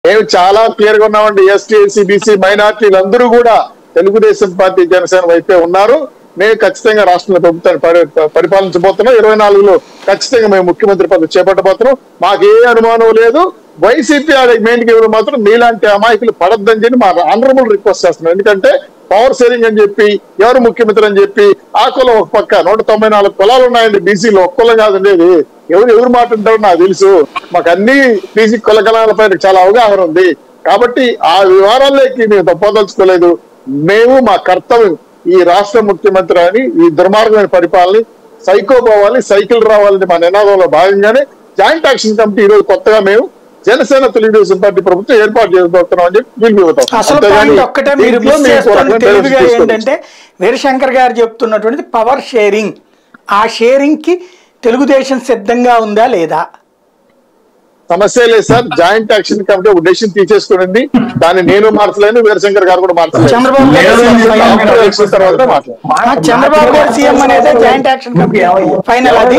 మేము చాలా క్లియర్ గా ఉన్నామండి ఎస్టీ ఎస్సీ బీసీ మైనార్టీలు అందరూ కూడా తెలుగుదేశం పార్టీ జనసేన వైపే ఉన్నారు మేము ఖచ్చితంగా రాష్ట్ర ప్రభుత్వాన్ని పరి- పరిపాలించబోతున్నాం ఇరవై నాలుగులో ఖచ్చితంగా మేము ముఖ్యమంత్రి పదవి చేపట్టబోతున్నాం మాకు ఏ అనుమానం లేదు వైసీపీ మెయిన్ గేమ్ మాత్రం మీలాంటి అమాయకులు పడద్దని చెప్పి మా ఆనరబుల్ రిక్వెస్ట్ చేస్తున్నాం ఎందుకంటే పవర్ షేరింగ్ అని చెప్పి ఎవరు ముఖ్యమంత్రి అని చెప్పి ఆ కులం ఒక పక్క నూట తొంభై నాలుగు కులాలు ఉన్నాయండి బీసీలో ఒక్క కులం కాదండి ఇది ఎవరు ఎవరు మాట్లాడతారో నాకు తెలుసు మాకు అన్ని బీసీ కుల కళాలపై చాలా అవగాహన ఉంది కాబట్టి ఆ వివరాల్లోకి మేము తప్పదలుచుకోలేదు మేము మా కర్తవ్యం ఈ రాష్ట్ర ముఖ్యమంత్రి అని ఈ దుర్మార్గమైన పరిపాలన సైకో పోవాలి సైకిల్ రావాలని మా నినాదంలో భాగంగానే జాయింట్ యాక్షన్ కమిటీ ఈ రోజు కొత్తగా మేము జనసేన తెలుగుదేశం పార్టీ ప్రభుత్వం ఏర్పాటు చేయబోతున్నాం అని చెప్పి పిలుపుతాం అసలు పాయింట్ ఒక్కటే మీరు మిస్ చేస్తున్న తెలివిగా ఏంటంటే వీరశంకర్ గారు చెప్తున్నటువంటిది పవర్ షేరింగ్ ఆ షేరింగ్ కి తెలుగుదేశం సిద్ధంగా ఉందా లేదా సమస్య లేదు సార్ జాయింట్ యాక్షన్ కమిటీ ఒక డెసిషన్ తీసేసుకునింది దాన్ని నేను మార్చలేను వీరశంకర్ గారు కూడా మార్చలేదు చంద్రబాబు గారు లేదు, సీఎం లేదు, ఫైనల్. లేదు. వచ్చిన తర్వాత మాట్లాడదాం. ఆ, చంద్రబాబు గారు సీఎం అనేది జాయింట్ యాక్షన్ కమిటీ ఫైనల్ అది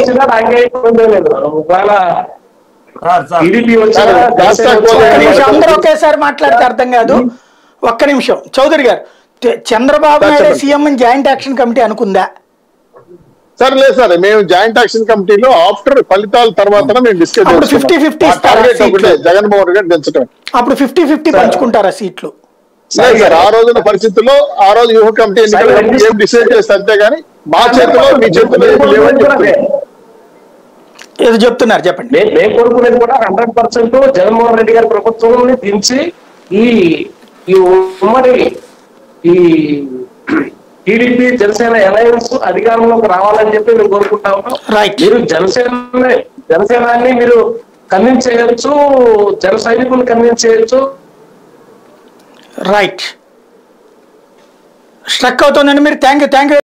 టీడీపీ సార్, రాష్ట్ర ఒక్క నిమిషం అందరూ గోదావరి ఒకేసారి మాట్లాడితే అర్థం కాదు ఒక్క నిమిషం చౌదరి గారు తె- చంద్రబాబు నాయుడు చెప్పండి. సీఎం అని జాయింట్ యాక్షన్ కమిటీ అనుకుందా సార్ లేదు సార్ మేము జాయింట్ యాక్షన్ కమిటీలో ఆఫ్టర్ ఫలితాల తర్వాత మేము డిస్కస్ అప్పుడు 50-50 ఇస్తారా టార్గెట్ ఒకటే సీట్లు? జగన్మోహన్ రెడ్డి గారు దించడం అప్పుడు ఫిఫ్టీ ఫిఫ్టీ పంచుకుంటారా సీట్లు లేదు సార్ ఆ రోజున పరిస్థితుల్లో ఆ రోజు యువ కమిటీ ఎన్నికల కమిటీ ఏం డిసైడ్ చేస్తే అంతేగాని మా చేతిలో మీ చేతిలో ఏమి లేవని చెప్తున్నాను ఏదో చెప్తున్నారు చెప్పండి మే- మేము కోరుకునేది కూడా హండ్రెడ్ పర్సెంట్ జగన్మోహన్ రెడ్డి గారి ప్రభుత్వం దించి ఈ ఈ ఉమ్మడి ఈ టీడీపీ జనసేన అలయన్స్ అధికారంలోకి రావాలని చెప్పి మేము కోరుకుంటా ఉన్నాం Right. మీరు జనసేన జనసేనాన్ని మీరు కన్విన్స్ చేయొచ్చు జన సైనికులను కన్విన్స్ చేయొచ్చు రైట్ స్ట్రక్ అవుతుందండి మీరు థ్యాంక్ యూ థ్యాంక్ యూ